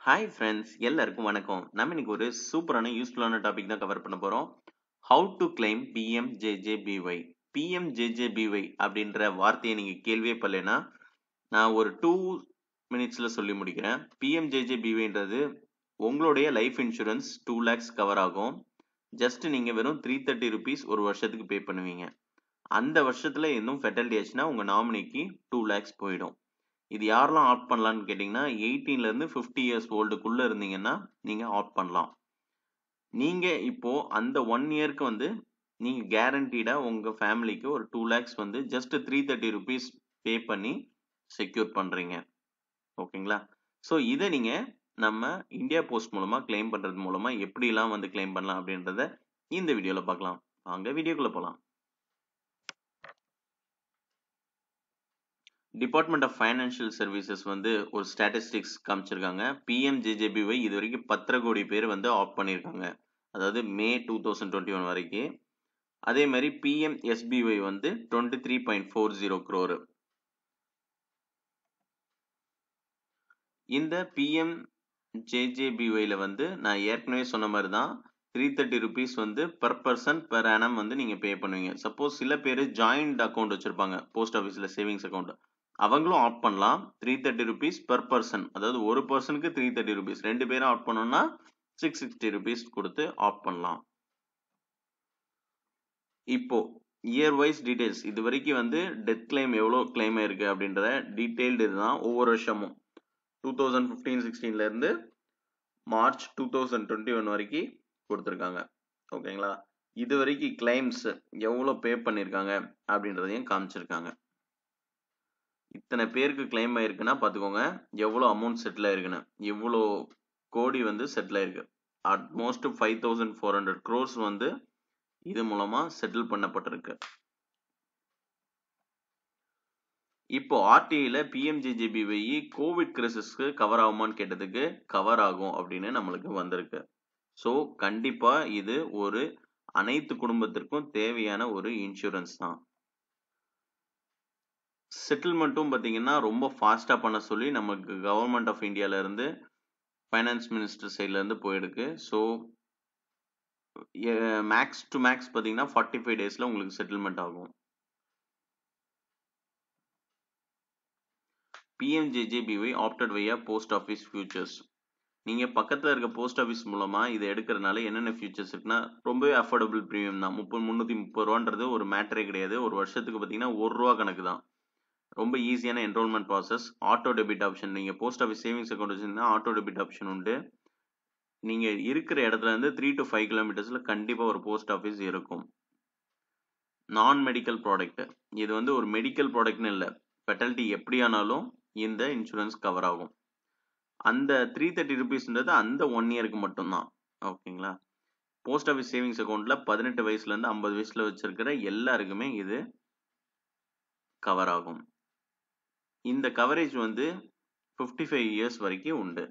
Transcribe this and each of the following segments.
hi friends எல்லாருக்கும் வணக்கம் நம்ம இன்னைக்கு ஒரு சூப்பரான யூஸ்ஃபுல்லான டாபிக் தான் கவர் பண்ண போகிறோம் how to claim PMJJBY PMJJBY அப்படின்ற வார்த்தையை நீங்கள் கேள்வியே படலைன்னா நான் ஒரு டூ மினிட்ஸில் சொல்லி முடிக்கிறேன் பிஎம்ஜேஜேபிஒய்ன்றது உங்களுடைய life insurance two lakhs cover ஆகும் ஜஸ்ட் நீங்கள் வெறும் த்ரீ தேர்ட்டி ருபீஸ் ஒரு வருஷத்துக்கு பே பண்ணுவீங்க அந்த வருஷத்தில் இன்னும் ஃபெட்டல்டி ஆச்சுன்னா உங்கள் நாமினிக்கு டூ லேக்ஸ் போயிடும் இது யாரெல்லாம் ஆப்ட் பண்ணலான்னு கேட்டிங்கன்னா எயிட்டீன்லேருந்து ஃபிஃப்டி இயர்ஸ் ஓல்டுக்குள்ளே இருந்தீங்கன்னா நீங்கள் ஆப்ட் பண்ணலாம் நீங்கள் இப்போது அந்த ஒன் இயர்க்கு வந்து நீங்கள் கேரண்டீடாக உங்கள் ஃபேமிலிக்கு ஒரு டூ லேக்ஸ் வந்து just three thirty rupees pay பண்ணி செக்யூர் பண்ணுறீங்க ஓகேங்களா ஸோ இதை நீங்கள் நம்ம இந்தியா போஸ்ட் மூலமாக கிளைம் பண்ணுறது மூலமாக எப்படிலாம் வந்து கிளைம் பண்ணலாம் அப்படின்றத இந்த வீடியோவில் பார்க்கலாம் வாங்க வீடியோக்குள்ளே போகலாம் டிபார்ட்மெண்ட் ஆஃப் ஃபைனான்ஷியல் சர்வீசஸ் வந்து ஒரு ஸ்டாட்டிஸ்டிக்ஸ் காமிச்சிருக்காங்க பிஎம்ஜேஜேபிஒய் இது வரைக்கும் பத்தரை கோடி பேர் வந்து ஆப்ட் பண்ணியிருக்காங்க அதாவது May two thousand twenty one வரைக்கும் அதே மாதிரி பிஎம்எஸ்பிஒய் வந்து twenty three point four zero crore இந்த பிஎம் ஜேஜேபிஒயில் வந்து நான் ஏற்கனவே சொன்ன மாதிரி தான் த்ரீ தேர்ட்டி ருபீஸ் வந்து பர் பர்சன் பெர் ஆனம் வந்து நீங்கள் பே பண்ணுவீங்க சப்போஸ் சில பேர் ஜாயிண்ட் அக்கௌண்ட் வச்சுருப்பாங்க போஸ்ட் ஆஃபீஸில் சேவிங்ஸ் அக்கௌண்ட் அவங்களும் ஆட் பண்ணலாம் three thirty rupees per person அதாவது ஒரு பர்சனுக்கு த்ரீ தேர்ட்டி ருபீஸ் ரெண்டு பேரும் ஆட் பண்ணோம்னா சிக்ஸ் சிக்ஸ்டி ருபீஸ் கொடுத்து ஆட் பண்ணலாம் இப்போ இயர் வைஸ் டீடைல்ஸ் இது வரைக்கும் வந்து டெத் கிளைம் எவ்வளோ கிளைம் ஆயிருக்கு அப்படின்ற டீட்டெயில்டு இதுதான் ஒவ்வொரு வருஷமும் டூ தௌசண்ட் ஃபிஃப்டீன் சிக்ஸ்டீன்லேருந்து March two thousand twenty one வரைக்கும் கொடுத்துருக்காங்க ஓகேங்களா இது வரைக்கும் கிளைம்ஸ் எவ்வளோ பே பண்ணியிருக்காங்க அப்படின்றதையும் காமிச்சிருக்காங்க இத்தனை பேருக்கு கிளைம் ஆயிருக்குன்னா பார்த்துக்கோங்க எவ்வளோ அமௌண்ட் செட்டில் ஆயிருக்குன்னு எவ்வளோ கோடி வந்து செட்டில் ஆயிருக்கு at most five thousand four hundred crores வந்து இது மூலமாக செட்டில் பண்ணப்பட்டிருக்கு இப்போ ஆர்டிஐல பிஎம்ஜிஜிபிஒய் கோவிட் கிரைசிஸ்க்கு கவர் ஆகுமான்னு கேட்டதுக்கு கவர் ஆகும் அப்படின்னு நம்மளுக்கு வந்திருக்கு ஸோ கண்டிப்பாக இது ஒரு அனைத்து குடும்பத்திற்கும் தேவையான ஒரு இன்சூரன்ஸ் தான் செட்டில்மெண்ட்டும் பார்த்தீங்கன்னா ரொம்ப ஃபாஸ்ட்டாக பண்ண சொல்லி நமக்கு கவர்மெண்ட் ஆஃப் இந்தியாவிலேருந்து ஃபைனான்ஸ் மினிஸ்டர் சைட்லேருந்து போயிருக்கு ஸோ மேக்ஸ் டு மேக்ஸ் பார்த்தீங்கன்னா ஃபார்ட்டி ஃபைவ் டேஸில் உங்களுக்கு செட்டில்மெண்ட் ஆகும் PMJJBY opted via post office futures நீங்கள் பக்கத்தில் இருக்க போஸ்ட் ஆஃபீஸ் மூலமாக இதை எடுக்கிறனால என்னென்ன ஃபியூச்சர்ஸ் இருக்குன்னா ரொம்பவே அஃபோர்டபுள் ப்ரீமியம் தான் முப்பது முந்நூற்றி முப்பது ரூபான்றது ஒரு மேட்டரே கிடையாது ஒரு வருஷத்துக்கு பார்த்தீங்கன்னா ஒரு ரூபா கணக்கு தான் ரொம்ப ஈஸியான enrolment process auto debit option நீங்கள் போஸ்ட் ஆஃபீஸ் சேவிங்ஸ் அக்கௌண்ட் வச்சுருந்தா ஆட்டோ டெபிட் ஆப்ஷன் உண்டு நீங்கள் இருக்கிற இடத்துல இருந்து த்ரீ டு ஃபைவ் கிலோமீட்டர்ஸில் கண்டிப்பாக ஒரு போஸ்ட் ஆஃபீஸ் இருக்கும் நான் மெடிக்கல் ப்ராடக்ட் இது வந்து ஒரு மெடிக்கல் ப்ராடக்ட்னு இல்லை ஃபெட்டல்ட்டி எப்படி ஆனாலும் இந்த இன்சூரன்ஸ் கவர் ஆகும் அந்த த்ரீ தேர்ட்டி ருபீஸ்ன்றது அந்த ஒன் இயருக்கு மட்டும்தான் ஓகேங்களா போஸ்ட் ஆஃபீஸ் சேவிங்ஸ் அக்கௌண்ட்டில் பதினெட்டு வயசுலேருந்து ஐம்பது வயசில் வச்சுருக்கிற எல்லாருக்குமே இது கவர் ஆகும் இந்த கவரேஜ் வந்து ஃபிஃப்டி ஃபைவ் இயர்ஸ் வரைக்கும் உண்டு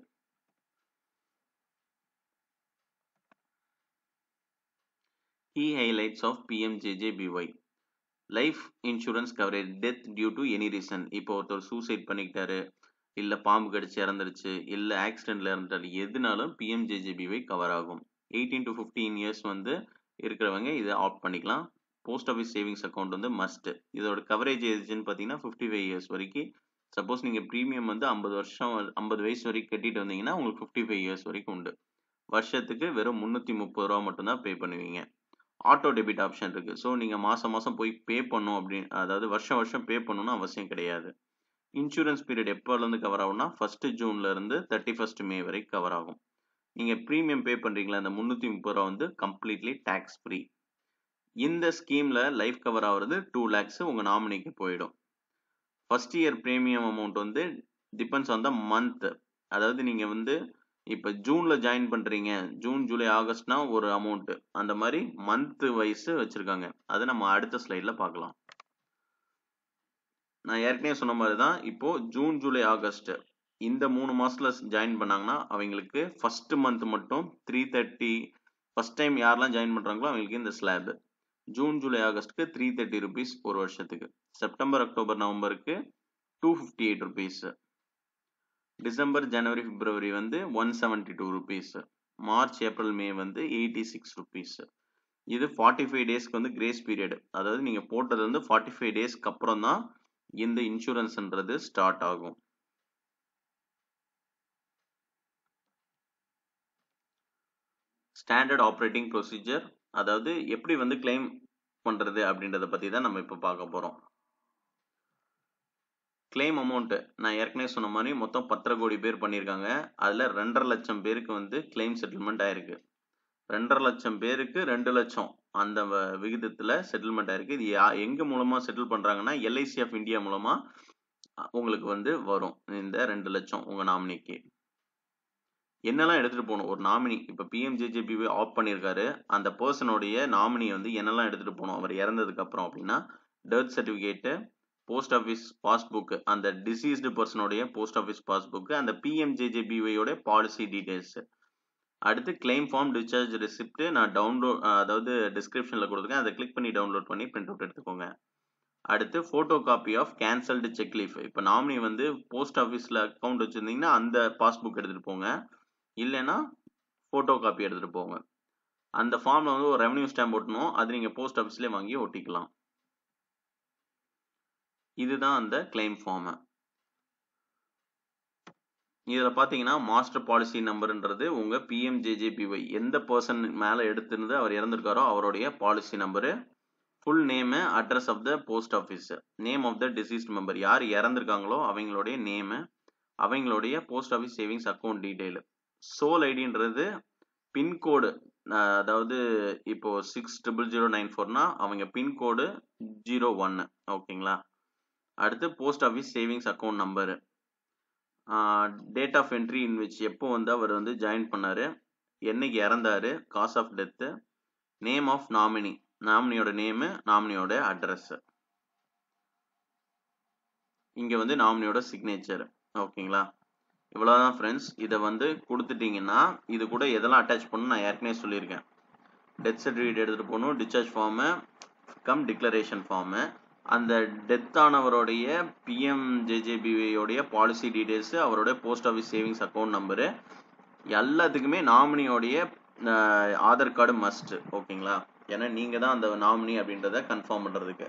key highlights of PMJJBY life insurance coverage death due to any reason இப்போ ஒருத்தர் சூசைட் பண்ணிக்கிட்டாரு இல்லை பாம்பு கடிச்சு இறந்துருச்சு இல்லை ஆக்சிடென்ட்ல இறந்துட்டாரு எதுனாலும் பிஎம்ஜேஜேபிஒய் கவர் ஆகும் எயிட்டீன் டு ஃபிஃப்டீன் இயர்ஸ் வந்து இருக்கிறவங்க இதை ஆப்ட் பண்ணிக்கலாம் போஸ்ட் ஆஃபீஸ் சேவிங்ஸ் அக்கௌண்ட் வந்து மஸ்ட் இதோட கவரேஜ் ஏஜ்னு பார்த்தீங்கன்னா ஃபிஃப்டி ஃபைவ் இயர்ஸ் வரைக்கும் சப்போஸ் நீங்கள் ப்ரீமியம் வந்து ஐம்பது வருஷம் ஐம்பது வயசு வரைக்கும் கட்டிட்டு வந்தீங்கன்னா உங்களுக்கு ஃபிஃப்டி ஃபைவ் இயர்ஸ் வரைக்கும் உண்டு வருஷத்துக்கு வெறும் முந்நூற்றி முப்பது ரூபா மட்டும்தான் பே பண்ணுவீங்க ஆட்டோ டெபிட் ஆப்ஷன் இருக்குது ஸோ நீங்கள் மாதம் மாதம் போய் பே பண்ணும் அப்படின்னு அதாவது வருஷம் வருஷம் பே பண்ணணும்னு அவசியம் கிடையாது இன்சூரன்ஸ் பீரியட் எப்போலேருந்து கவர் ஆகும்னா ஃபஸ்ட்டு ஜூன்லேருந்து தேர்ட்டி ஃபஸ்ட் மே வரைக்கும் கவர் ஆகும் நீங்கள் ப்ரீமியம் பே பண்ணுறீங்களா அந்த முந்நூற்றி முப்பது ரூபா வந்து கம்ப்ளீட்லி டேக்ஸ் ஃப்ரீ இந்த ஸ்கீமில் லைஃப் கவர் ஆகிறது டூ லேக்ஸ் உங்கள் நாமினிக்கு போயிடும் ஃபஸ்ட் இயர் ப்ரீமியம் அமௌண்ட் வந்து டிபெண்ட்ஸ் ஆன் த மந்த் அதாவது நீங்கள் வந்து இப்போ ஜூனில் ஜாயின் பண்ணுறீங்க ஜூன் ஜூலை ஆகஸ்ட்னா ஒரு அமௌண்ட்டு அந்த மாதிரி மந்த் வைஸ் வச்சுருக்காங்க அதை நம்ம அடுத்த ஸ்லைடில் பார்க்கலாம் நான் ஏற்கனவே சொன்ன மாதிரி தான் இப்போது ஜூன் ஜூலை ஆகஸ்ட் இந்த மூணு மாதத்தில் ஜாயின் பண்ணாங்கன்னா அவங்களுக்கு ஃபஸ்ட்டு மந்த் மட்டும் த்ரீ தேர்ட்டி ஃபஸ்ட் டைம் யாரெல்லாம் ஜாயின் பண்ணுறாங்களோ அவங்களுக்கு இந்த ஸ்லாப் ஜூன் ஜூலை ஆகஸ்ட்டுக்கு த்ரீ தேர்ட்டி ருபீஸ் ஒரு வருஷத்துக்கு செப்டம்பர் அக்டோபர் நவம்பருக்கு two fifty eight rupees December January February வந்து one seventy two rupees March April May வந்து எயிட்டி சிக்ஸ் ருபீஸ் இது ஃபார்ட்டி ஃபைவ் டேஸ்க்கு வந்து கிரேஸ் பீரியட் அதாவது நீங்கள் போட்டது வந்து ஃபார்ட்டி ஃபைவ் டேஸ்க்கு அப்புறம் தான் இந்த இன்சூரன்ஸ்ன்றது ஸ்டார்ட் ஆகும் ஸ்டாண்டர்ட் ஆப்ரேட்டிங் ப்ரொசீஜர் அதாவது எப்படி வந்து கிளைம் பண்ணுறது அப்படின்றத பற்றி தான் நம்ம இப்போ பார்க்க போகிறோம் கிளைம் அமௌண்ட்டு நான் ஏற்கனவே சொன்ன மாதிரி மொத்தம் பத்தரை கோடி பேர் பண்ணியிருக்காங்க அதில் ரெண்டரை லட்சம் பேருக்கு வந்து கிளைம் செட்டில்மெண்ட் ஆயிருக்கு ரெண்டரை லட்சம் பேருக்கு ரெண்டு லட்சம் அந்த விகிதத்தில் செட்டில்மெண்ட் ஆயிருக்கு இது யா எங்கே மூலமாக செட்டில் பண்ணுறாங்கன்னா எல்ஐசி ஆஃப் இந்தியா மூலமாக உங்களுக்கு வந்து வரும் இந்த ரெண்டு லட்சம் உங்கள் நாமினிக்கு என்னெல்லாம் எடுத்துகிட்டு போகணும் ஒரு நாமினி இப்போ பிஎம்ஜேஜேபிவி ஆஃப் பண்ணியிருக்காரு அந்த பர்சனுடைய நாமினி வந்து என்னெல்லாம் எடுத்துகிட்டு போகணும் அவர் இறந்ததுக்கு அப்புறம் அப்படின்னா death certificate post office passbook அந்த டிசீஸ்டு பர்சனுடைய போஸ்ட் ஆஃபீஸ் பாஸ்புக் அந்த பிஎம்ஜேஜேபிஒயோட பாலிசி டீடைல்ஸ் அடுத்து கிளைம் ஃபார்ம் டிஸ்சார்ஜ் ரெசிப்ட் நான் டவுன்லோட் அதாவது டிஸ்கிரிப்ஷனில் கொடுத்துருக்கேன் அதை கிளிக் பண்ணி டவுன்லோட் பண்ணி பிரிண்ட் அவுட் எடுத்துக்கோங்க அடுத்து photocopy of cancelled cheque leaf இப்போ நாமினி வந்து போஸ்ட் ஆஃபீஸில் அக்கௌண்ட் வச்சுருந்தீங்கன்னா அந்த பாஸ்புக் எடுத்துகிட்டு போங்க இல்லைன்னா ஃபோட்டோ காப்பி எடுத்துகிட்டு போங்க அந்த ஃபார்மில் வந்து ஒரு ரெவன்யூ ஸ்டாம்ப் ஒட்டணும் அது நீங்கள் போஸ்ட் ஆஃபீஸ்லேயே வாங்கி ஒட்டிக்கலாம் இதுதான் அந்த கிளைம் ஃபார்மு இதில் பார்த்தீங்கன்னா மாஸ்டர் பாலிசி நம்பருன்றது உங்கள் பிஎம்ஜேஜேபிஒய் எந்த பர்சன் மேலே எடுத்திருந்து அவர் இறந்துருக்காரோ அவருடைய policy number full name address of the post office name of the deceased member யார் இறந்துருக்காங்களோ அவங்களுடைய நேமு அவங்களுடைய post office savings account detail SOL ஐடின்றது பின்கோடு அதாவது இப்போ சிக்ஸ் ட்ரிபிள் ஜீரோ நைன் ஃபோர்னா அவங்க பின்கோடு ஜீரோ ஒன்று ஓகேங்களா அடுத்து post office savings account number date of entry in which எப்போ வந்து அவர் வந்து ஜாயின் பண்ணார் என்னைக்கு இறந்தாரு cause of death name of nominee நாமினியோட நேமு நாமினியோட அட்ரஸ் இங்கே வந்து நாமினியோட சிக்னேச்சர் ஓகேங்களா இவ்வளோதான் ஃப்ரெண்ட்ஸ் இதை வந்து கொடுத்துட்டீங்கன்னா இது கூட எதெல்லாம் அட்டாச் பண்ணணும் நான் ஏற்கனவே சொல்லியிருக்கேன் டெத் சர்டிஃபிகேட் எடுத்துகிட்டு போகணும் discharge form cum declaration form அந்த டெத் ஆனவருடைய பிஎம்ஜேஜேபியோடைய பாலிசி டீடைல்ஸு அவருடைய post office savings account number எல்லாத்துக்குமே நாமினியோடைய ஆதார் கார்டு மஸ்ட் ஓகேங்களா ஏன்னா நீங்கள் தான் அந்த நாமினி அப்படின்றத கன்ஃபார்ம் பண்ணுறதுக்கு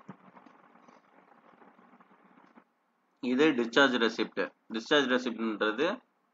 இது டிஸ்சார்ஜ் ரெசிப்ட் டிஸ்சார்ஜ் ரெசிப்ட்ன்றது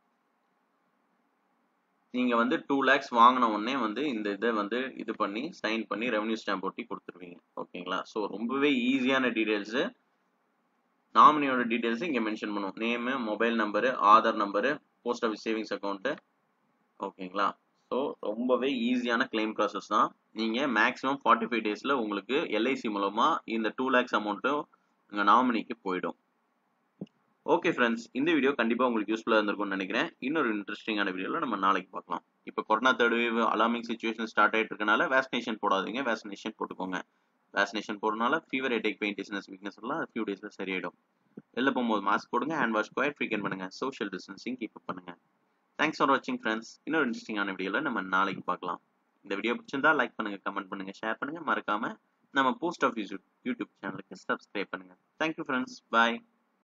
நீங்கள் வந்து டூ லேக்ஸ் வாங்கின உடனே வந்து இந்த இதை வந்து இது பண்ணி சைன் பண்ணி ரெவன்யூ ஸ்டாம்ப் ஒட்டி கொடுத்துருவீங்க ஓகேங்களா ஸோ ரொம்பவே ஈஸியான டீட்டெயில்ஸு நாமினியோட டீட்டெயில்ஸ் இங்கே மென்ஷன் பண்ணுவோம் name mobile number Aadhaar number post office savings account ஓகேங்களா ஸோ ரொம்பவே ஈஸியான கிளைம் ப்ராசஸ் தான் நீங்கள் மேக்ஸிமம் ஃபார்ட்டி ஃபைவ் டேஸில் உங்களுக்கு எல்ஐசி மூலமாக இந்த டூ லேக்ஸ் அமௌண்ட்டும் உங்கள் நாமினிக்கு போயிடும் ஓகே ஃப்ரெண்ட்ஸ் இந்த வீடியோ கண்டிப்பாக உங்களுக்கு யூஸ்ஃபுல்லாக இருந்திருக்கும்னு நினைக்கிறேன் இன்னொரு இன்ட்ரெஸ்டிங்கான வீடியோவில் நம்ம நாளைக்கு பார்க்கலாம் இப்போ corona third wave alarming situation start ஆகிட்டு இருக்கனால வேக்சினேஷன் போடாதீங்க வேக்சினேஷன் போட்டுக்கோங்க வேக்சினேஷன் போடுறதுனால fever headache pain dizziness weakness எல்லாம் ஃபியூ டேஸில் சரியாயிடும் வெளில போகும்போது மாஸ்க் போடுங்க ஹேண்ட் வாஷ் குவாய்ட் ஃப்ரீக்கன் பண்ணுங்க சோஷியல் டிஸ்டன்சிங் கீப் பண்ணுங்க தேங்க்ஸ் ஃபார் வாட்சிங் ஃப்ரெண்ட்ஸ் இன்னொரு இன்ட்ரெஸ்டிங்கான வீடியோவில் நம்ம நாளைக்கு பார்க்கலாம் இந்த வீடியோ பிடிச்சிருந்தா லைக் பண்ணுங்க கமெண்ட் பண்ணுங்க ஷேர் பண்ணுங்க மறக்காம நம்ம போஸ்ட் ஆஃபீஸ் யூடியூப் சேனலுக்கு சப்ஸ்கிரைப் பண்ணுங்க தேங்க்யூ ஃப்ரெண்ட்ஸ் பாய்